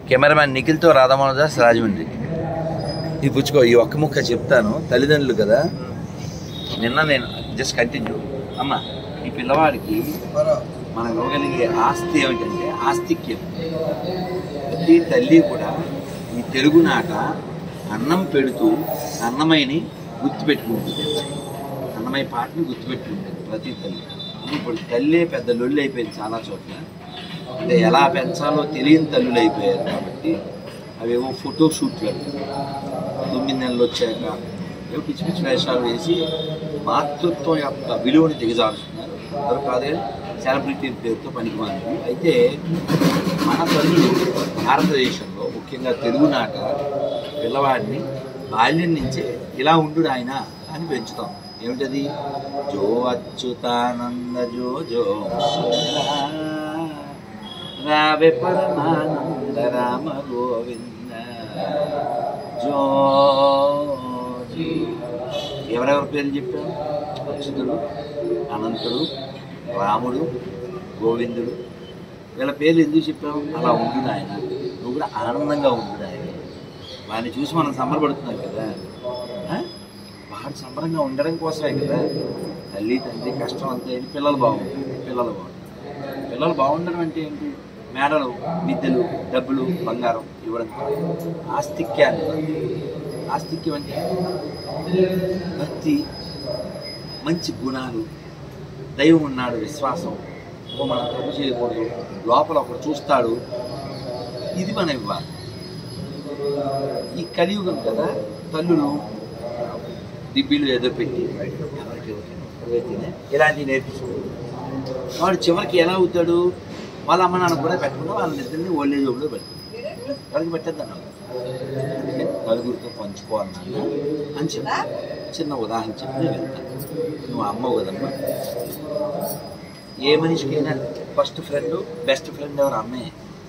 Cameraman నిఖిల్తో Radha Mohan Rajahmundry ఇది పుచ్చుకో ఈ ఒక్క ముక్క చెప్తాను తల్లిదండ్రులు కదా నిన్న నేను జస్ట్ కంటిన్యూ అమ్మ ఈ పిల్లవాడికి మనం ఇవ్వగలిగే ఆస్తి ఏమిటంటే ఆస్తిక్యం ప్రతి తల్లి కూడా ఈ తెలుగు నాట అన్నం పెడుతూ అన్నమయ్యని గుర్తుపెట్టుకుంటుంది అన్నమయ్య పాటని గుర్తుపెట్టుకుంటుంది ప్రతి తల్లి ఇప్పుడు తల్లే పెద్ద లొల్లి అయిపోయింది చాలా చోట్ల అంటే ఎలా పెంచాలో తెలియని తల్లులు అయిపోయారు కాబట్టి అవేవో ఫోటో షూట్లు అంటారు తొమ్మిది నెలలు వచ్చాక ఏవో పిచ్చి పిచ్చి వేషాలు వేసి మాతృత్వం యొక్క విలువని దిగజారుస్తున్నారు ఎవరు కాదే సెలబ్రిటీ పేరుతో పనికిమాలి అయితే మన తల్లులు భారతదేశంలో ముఖ్యంగా తెలుగునాట పిల్లవాడిని బాల్యం నుంచే ఇలా ఉండు ఆయన అని పెంచుతాం ఏమిటది జో అచ్యుతానంద జో జో రావే పరమానంద రామ గోవింద జో జీ. ఎవరెవరి పేర్లు చెప్పాం అచ్యుతుడు అనంతుడు రాముడు గోవిందుడు వీళ్ళ పేర్లు ఎందుకు చెప్పాము అలా ఉండు ఆయన నువ్వు కూడా ఆనందంగా ఉండు ఆయన వాడిని చూసి మనం సంబరపడుతున్నాం కదా ఆ? వాడు సంబరంగా ఉండడం కోసమే కదా తల్లి తండ్రి కష్టం అంతే అని పిల్లలు బాగుంటారు పిల్లలు బాగుంటారు పిల్లలు బాగుండడం అంటే ఏంటి మేడలు విద్యలు డబ్బులు బంగారం ఇవ్వడం కాదు. ఆస్తిక్యాన్ని ఆస్తిక్యం అంటే భక్తి మంచి గుణాలు దైవం ఉన్నాడు విశ్వాసం ఓ మనం తప్పు చేయకూడదు లోపల ఒకడు చూస్తాడు ఇది మనం ఇవ్వాలి ఈ కలియుగం కదా తల్లులు దిబ్బీలు ఏదో పెట్టి ఎవరికి ఎవరికైనా ఇలాంటివి నేర్పించుకోడు వాడు చివరికి ఎలా అవుతాడు వాళ్ళ అమ్మ నాన్న కూడా పెట్టకుండా వాళ్ళ నిద్రని ఓల్డేజ్ హోమ్లో పెడతాడు ఎవరికి పెట్టద్దు అందుకే నలుగురితో పంచుకోవాలి నాన్న అని చెప్పి చిన్న ఉదాహరణ చెప్పి నేను వెళ్తాను నువ్వు అమ్మ కదమ్మా ఏ మనిషికైనా ఫస్ట్ ఫ్రెండ్ బెస్ట్ ఫ్రెండ్ ఎవరు అమ్మే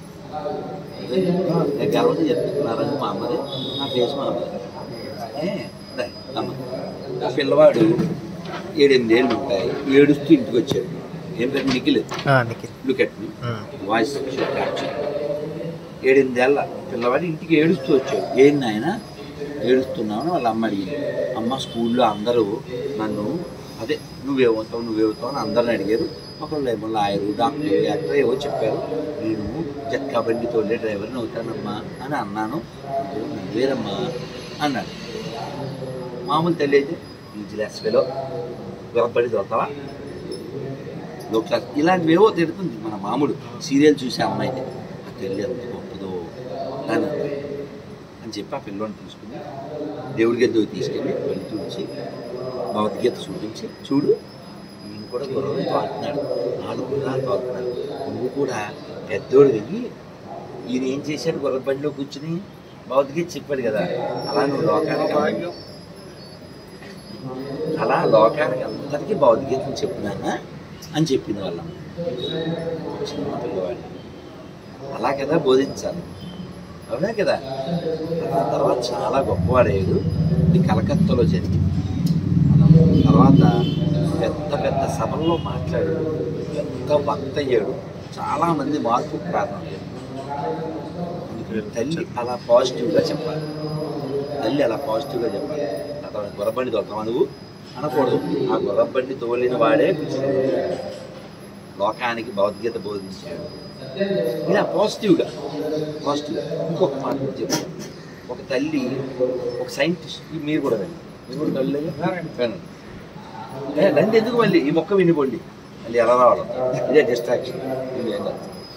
నేను గర్వంగా చెప్తాను నా రంగు మా అమ్మది నా ఫేస్ మా అమ్మది ఏ, రా, అమ్మ ఆ పిల్లవాడు ఏడెనిమిది ఏళ్ళు ఉంటాయి ఏడుస్తూ ఇంటికి వచ్చాడు ఏం పేరు Nikhil Nikhil look at me voice capture ఏడెనిమిదేళ్ళ పిల్లవాడు ఇంటికి ఏడుస్తూ వచ్చాడు ఏంది ఆయన ఏడుస్తున్నావు అని వాళ్ళ అమ్మ అడిగింది అమ్మ స్కూల్లో అందరూ నన్ను అదే నువ్వేమవుతావు నువ్వేమవుతావు అని అందరిని అడిగారు ఒకళ్ళు ఏమో లాయరు డాక్టర్ యాక్టర్ ఏవో చెప్పారు నేను జట్కా బండి తోలే డ్రైవర్ని అవుతానమ్మా అని అన్నాను అప్పుడు నువ్వేరమ్మా అన్నాడు మామూలు తల్లి అయితే విజిలెస్వేలో విరపడి దొరకవా లో క్లాస్ ఇలాంటివేవో తిడుతుంది మన మామూలు సీరియల్ చూసే అమ్మాయికి ఆ తెల్లి ఎంత గొప్పదో అని అని చెప్పి ఆ పిల్లోని తీసుకుని దేవుడి గద్దె తీసుకెళ్ళి వెళ్ళి తుడిచి భగవద్గీత చూపించి చూడు నేను కూడా గుర్రం తోడుతున్నాడు నాలుగు గుర్రాలు తోడుతున్నాడు నువ్వు కూడా పెద్దోడు వెళ్ళి ఈయన ఏం చేశాడు గుర్ర బండిలో కూర్చుని భగవద్గీత చెప్పాడు కదా అలా నువ్వు లోకానికి అమ్మ- అలా లోకానికి అందరికీ భగవద్గీతను చెప్పినానా అని చెప్పింది వాళ్ళ చిన్న పిల్లవాడు అలా కదా బోధించాలి అవునా కదా ఆ తర్వాత చాలా గొప్పవాడయ్యాడు ఇది కలకత్తాలో జరిగింది మనం తర్వాత పెద్ద పెద్ద సభల్లో మాట్లాడాడు పెద్ద భక్త అయ్యాడు చాలా మంది మార్పు ప్రారంభమయ్యాడు అందుకని తల్లి అలా పాజిటివ్గా చెప్పాలి తల్లి అలా పాజిటివ్గా చెప్పాలి అతను గుర్రబండి దొరకమా నువ్వు అనకూడదు ఆ గుర్రబండి తోలిన వాడే కృష్ణుడు. లోకానికి భగవద్గీత బోధించాడు ఇలా పాజిటివ్గా పాజిటివ్గా ఇంకొక మాట కూడా చెప్తాను ఒక తల్లి ఒక సైంటిస్ట్ ఈ మీరు కూడా రండి మీరు కూడా తల్లి వినండి ఏ, రండి ఎందుకు మళ్ళీ ఈ మొక్క వినిపోండి మళ్ళీ ఎలా రావడం ఇదే డిస్ట్రాక్షన్ ఇది ఏం కాదు.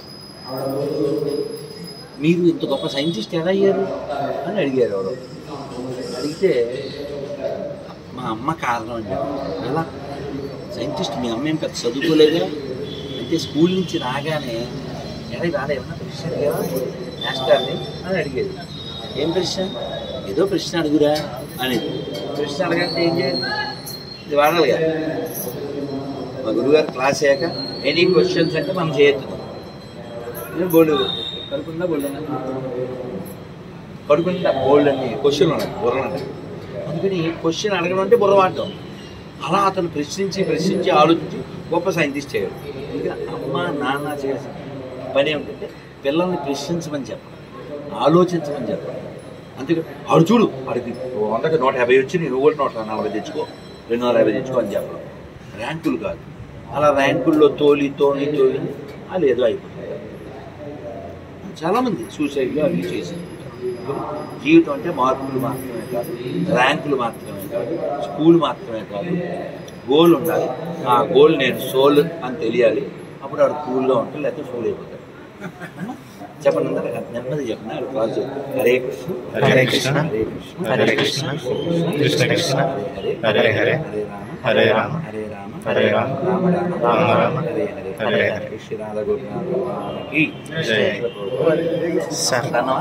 మీరు ఇంత గొప్ప సైంటిస్ట్ ఎలా అయ్యారు అని అడిగారు ఎవరు అడిగితే మా అమ్మ కారణం అని చెప్పారు ఎలా సైంటిస్ట్ మీ అమ్మ ఏం పెద్ద చదువుకోలేదా అంటే స్కూల్ నుంచి రాగానే ఎలా రాలే ఏమన్నా ప్రశ్న అడిగావా మాస్టర్ని అని అడిగేది ఏం ప్రశ్న ఏదో ప్రశ్న అడుగురా అనేది ప్రశ్న అడగంటే ఏం చేయాలి ఇది వాడాలి కదా మా గురుగారు క్లాస్ అయ్యాక ఎనీ క్వశ్చన్స్ అంటే మనం చేయొద్దు నేను బోల్డ్ పడుకుందా బోల్డ్ పడుకుందా బోల్డ్ అని క్వశ్చన్ ఉన్నాయి బుర్ర ఉన్నాయి అందుకని క్వశ్చన్ అడగడం అంటే బుర్ర వాడటం అలా అతను ప్రశ్నించి ప్రశ్నించి ఆలోచించి గొప్ప సైంటిస్ట్ అయ్యాడు ఇంకా అమ్మ నాన్న చేసిన పని ఏమిటంటే పిల్లల్ని ప్రశ్నించమని చెప్పడం ఆలోచించమని చెప్పాలి అంతేగా ఆడు చూడు ఆడికి వందకి నూట యాభై వచ్చి నేను కూడా నూట నలభై తెచ్చుకో రెండు వందల యాభై తెచ్చుకో అని చెప్పడం ర్యాంకులు కాదు అలా ర్యాంకుల్లో తోలి తోలి తోలి వాళ్ళు ఏదో అయిపోతుంది చాలామంది సూసైడ్లు అవి చేసి జీవితం అంటే మార్కులు మాత్రమే కాదు ర్యాంకులు మాత్రమే కాదు స్కూల్ మాత్రమే కాదు గోల్ ఉండాలి ఆ గోల్ నేను సోల్ అని తెలియాలి అప్పుడు ఆడు కూల్లో ఉంటే లేకపోతే ఫూల్ అయిపోతాడు చెప్పండి అందరూ నెమ్మది చెప్పండి ఆడు క్లాస్ చెప్పు హరే కృష్ణ హరే కృష్ణ హరే కృష్ణ హరే కృష్ణ కృష్ణ కృష్ణ హరే హరే హరే హరే రామ హరే రామ హరే రామ హరే రామ రామ రామ రామ రామ హరే హరే హరే హరే శ్రీ రాధా గోపినాథ భగవానికి జై. సార్ అన్నావా?